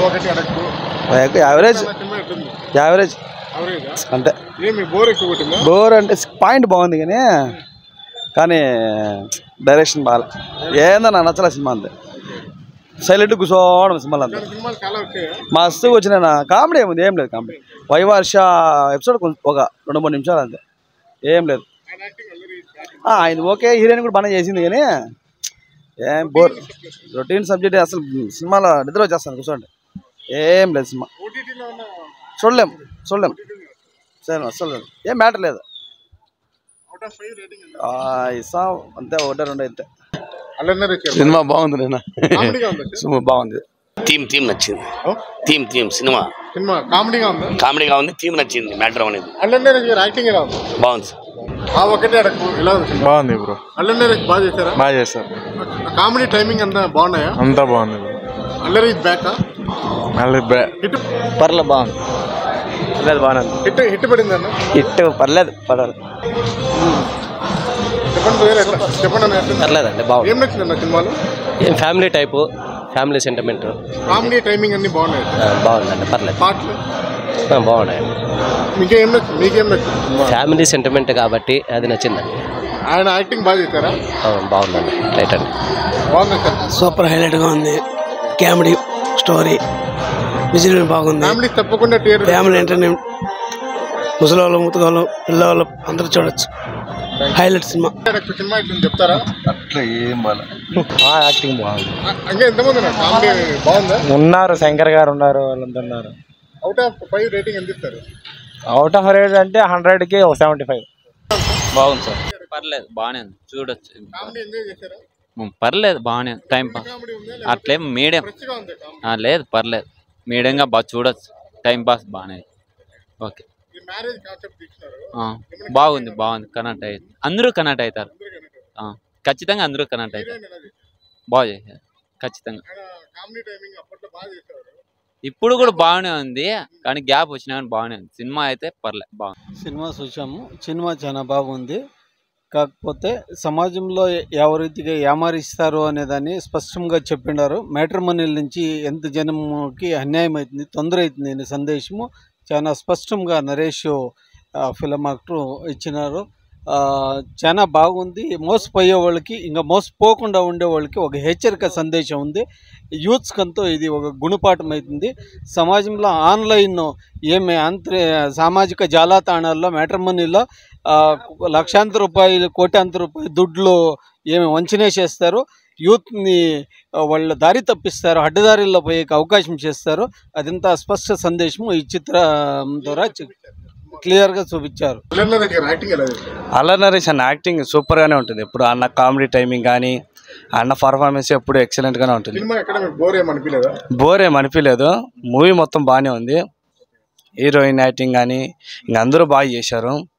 ఒకటి అడగకు average cinema ఎట్లుంది యావరేజ్ అవరేజా అంటే ఏమి బోర్ ఎక్కువ కొట్టిందా బోర్ అంటే పాయింట్ బాగుంది కానీ కానీ డైరెక్షన్ బాగాలే ఏందో నాకు నచ్చలే సినిమా అంతే సైలెంట్ కూర్చోవడం సినిమాలు అంతే కొన్ని సినిమాలు చాలా వచ్చాయా మస్తు వచ్చిన కామెడీ ఏముంది ఏం లేదు కామెడీ వైవర్ష ఎపిసోడ్ కొంచెం ఒక రెండు మూడు నిమిషాలు అంతే ఏం లేదు ఆయన యాక్టింగ్ అల్లరి ఆ, ఆయన ఓకే హీరోయిన్ కూడా బాగానే చేసింది కానీ ఏం బోర్ రొటీన్ సబ్జెక్ట్ అసలు సినిమాలో నిద్ర వచ్చేస్తాను కూర్చోండి ఏం లేదు సినిమా ఓటీటీలో ఉన్న చూడలేం చూడలేం సరే అసలు లేదు. ఏం మ్యాటర్ లేదు అవుట్ ఆఫ్ ఫైవ్ రేటింగ్ ఎంత ఆ, ఇస్తాం అంతే ఒకటే రెండు అంతే అల్లరి వచ్చారు సినిమా బాగుంది నేను కామెడీగా ఉందా సార్? సినిమా బాగుంది థీమ్ థీమ్ నచ్చింది ఓ, థీమ్ థీమ్ సినిమా సినిమా కామెడీగా ఉందా కామెడీగా ఉంది థీమ్ నచ్చింది మ్యాటర్ అనేది అల్లరి గారి యాక్టింగ్ ఎలా ఉంది బాగుంది సార్ ఆ ఒకటే అడగకు ఎలా ఉంది సినిమా బాగుంది బ్రో అల్లరి బాగా చేశారా బాగా చేస్తారు కామెడీ టైమింగ్ అంతా బాగున్నాయా అంతా బాగుంది బ్రో అల్లరి బ్యాక్ మళ్ళీ బ్యా హిట్ పర్లేదు బాగుంది పర్లేదు బాగానే ఉంది హిట్ హిట్ పడింది అన్న హిట్ పర్లేదు పర్లేదు చెప్పండి వేరే ఎట్లా చెప్పండి అన్న ఎట్లా? పర్లేదండి బాగుంది ఏం నచ్చింది అన్న సినిమాలో ఏం family type family sentiment comedy timing అన్ని బాగున్నాయి బాగుందండి పర్లేదు పాటలు బాగున్నాయండి మీకేం నచ్చింది మీకేం నచ్చింది ఫ్యామిలీ సెంటిమెంట్ కాబట్టి అది నచ్చిందండి ఆయన యాక్టింగ్ బాగా చేశారా బాగుందండి రైట్ అండి బాగుంది సార్ సూపర్ హైలైట్గా ఉంది కామెడీ స్టోరీ విజువల్ బాగుంది ఫ్యామిలీ తప్పకుండా థియేటర్ ఫ్యామిలీ ఎంటర్టైన్మెంట్ ముసలోళ్ళు ముతగాళ్ళు పిల్లవాళ్ళు అందరూ చూడొచ్చు హైలైట్ సినిమా సినిమా ఇట్లా చెప్తారా అట్లా ఏం బాగా యాక్టింగ్ బాగుంది ఇంకా ఎంతమంది ఉన్నారు కామెడీ బాగుందా ఉన్నారు శంకర్ గారు ఉన్నారు వాళ్ళంతా ఉన్నారు అవుట్ ఆఫ్ ఫైవ్ రేటింగ్ ఎంత ఇస్తారు అవుట్ ఆఫ్ రేట్ అంటే హండ్రెడ్కి సెవెంటీ ఫైవ్ బాగుంది సార్ పర్లేదు బాగానే ఉంది చూడొచ్చు కామెడీ ఎంజాయ్ చేశారా ఉమ్, పర్లేదు బాగానే ఉంది టైం పాస్ కామెడీ ఉందా అట్లేం మీడియం ఫ్రెష్గా ఉంది కామెడీ ఆ, లేదు పర్లేదు మీడియంగా బాగా చూడొచ్చు టైం పాస్ బాగానే ఓకే ఈ మ్యారేజ్ కాన్సెప్ట్ ఇచ్చినారు ఆ, బాగుంది బాగుంది కనెక్ట్ అయ్యి అందరూ కనెక్ట్ అవుతారు ఆ, ఖచ్చితంగా అందరూ కనెక్ట్ అవుతారు ఎలా చేశారు? బాగా చేశారు ఖచ్చితంగా ఆయన కామెడీ టైమింగ్ అప్పట్లో బాగా చేసేవారు ఇప్పుడు కూడా బాగానే ఉంది కానీ గ్యాప్ వచ్చినా కానీ బాగానే ఉంది సినిమా అయితే పర్లేదు బాగుంది సినిమా చూసాము సినిమా చాలా బాగుంది కాకపోతే సమాజంలో ఎవరి రీతిగా ఏమారిస్తారు అనేదాన్ని స్పష్టంగా చెప్పిండారు మ్యాట్రిమోనియల్ నుంచి ఎంత జనంకి అన్యాయం అవుతుంది తొందర అవుతుంది అనే సందేశము చాలా స్పష్టంగా నరేష్ ఆ, ఫిలం యాక్టర్ ఇచ్చినారు ఆ, చాలా బాగుంది మోసపోయే వాళ్ళకి ఇంకా మోసపోకుండా ఉండే వాళ్ళకి ఒక హెచ్చరిక సందేశం ఉంది యూత్స్కంతా ఇది ఒక గుణపాఠం అవుతుంది సమాజంలో ఆన్లైన్ ఏమి అంతర సామాజిక జాలాతాణాల్లో మ్యాట్రిమోనీలో లక్షాంతర రూపాయలు కోటాంతర రూపాయలు దుడ్లు ఏమి వంచనే చేస్తారు యూత్ని ఆ, వాళ్ళ దారి తప్పిస్తారు అడ్డదారిలో పోయే అవకాశం చేస్తారు అదంతా స్పష్ట సందేశము ఈ చిత్రం ద్వారా క్లియర్గా చూపించారు అల్లరి దగ్గర యాక్టింగ్ ఎలా చేశారు అల్లరి నరేష్ అన్న యాక్టింగ్ సూపర్గానే ఉంటుంది ఎప్పుడు అన్న కామెడీ టైమింగ్ కానీ అన్న పర్ఫార్మెన్స్ ఎప్పుడు ఎక్సలెంట్గానే ఉంటుంది సినిమా ఎక్కడ మీకు బోర్ ఏమనిపించలేదా బోర్ ఏం అనిపించలేదు మూవీ మొత్తం బాగానే ఉంది హీరోయిన్ యాక్టింగ్ కానీ ఇంక అందరూ బాగా చేశారు